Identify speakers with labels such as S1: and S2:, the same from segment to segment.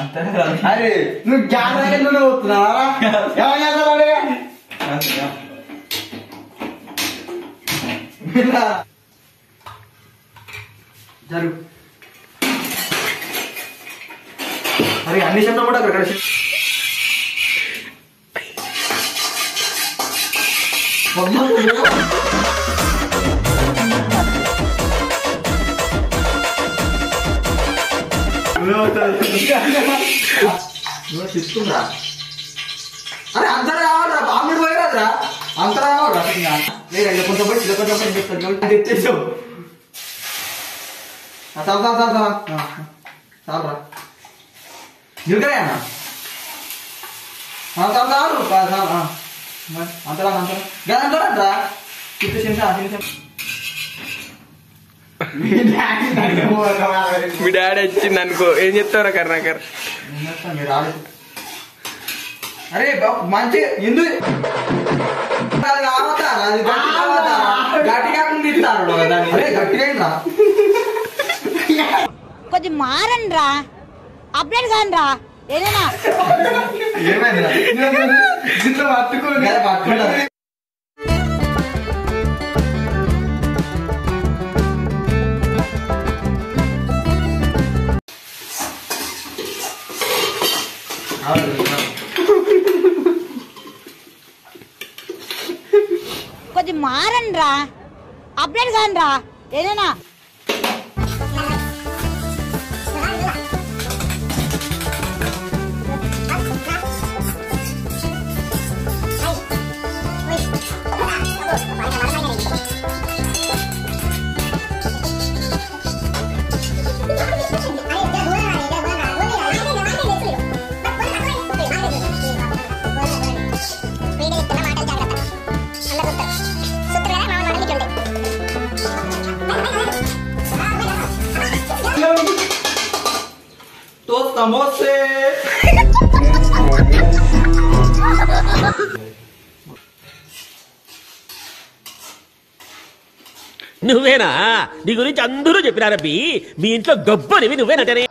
S1: అరే నువ్వు గ్యాస్ నువ్వు అవుతున్నావా ఏమని చేస్తావు జరుగు అరే అన్ని శబ్దం కూడా అక్కడ నువ్వు చెప్తుందా అరే అంతరా కావాలరా బాంబుడు పోయిరాదురా అంతరా కావాలరా లేదు కొంచెం పోయి ఇది కొంచెం పోయి చెప్తాను తెచ్చేసావు చాలు చాలు చాలు చాలు చాలరా నిలకరేనా చాలు చాలు చాలు చాలు అంతరా అంతరా గదంతరా ఫిఫ్టీ సెంట్స్ నిమిషం
S2: మీ డాడీ వచ్చింది అనుకో ఏం చెప్తారా కర్ణాకర్
S1: మీరు ఆడు అరే బాబు, మంచి ఎందు అది కావద్దా? అది గట్టి కావద్దా? గట్టి కాకుండా ఇస్తారు దాన్ని అరే గట్టిగా ఏంట్రా?
S3: కొంచెం మారండి రా అప్డేట్ కాని రా ఏదైనా
S1: ఏమైందిరా? గద పట్టుకుంటా.
S3: కొంచెం మారండి రా అప్డేట్ కాని రా ఏదైనా
S1: Todos సమోసే
S4: నువ్వేనా నీ గురించి అందరూ చెప్పినారబ్బి మీ ఇంట్లో గొప్పనివి నువ్వేనంటేనే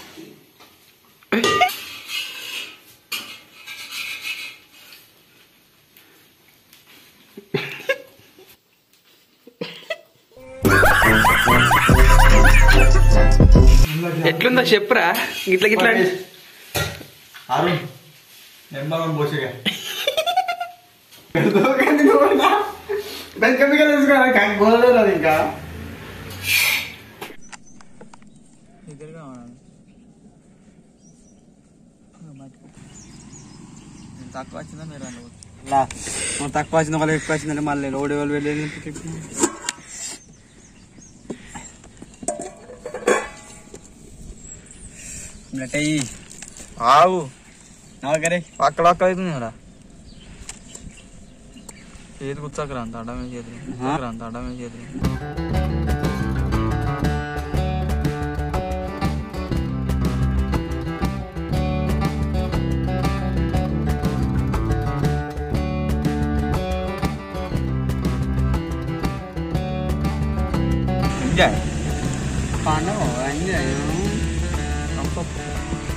S2: ఎట్లుందో చెప్పురా గిట్ల గిట్ల అంటే.
S1: అరుణ్ నెంబర్ పోసిగా దాని కెమికల్ వేసుకోవాలి కానీ గోదలేదు అది ఇంకా
S5: తక్కువ వచ్చిందా మీరు అనుకో తక్కువ వచ్చింది ఒకళ్ళు ఎక్కువ వచ్చిందంటే మళ్ళీ లోడ్ ఎవరు వెళ్ళేది అయ్యి
S2: ఆవు
S5: నవకరే
S2: అక్కడ అక్కడ అవుతుంది రా
S5: చేతి కూర్చోకరా అంత అడమే చేతి అంత అడమే చేతి ఎంజాయ్ పండుగ ఎంజాయ్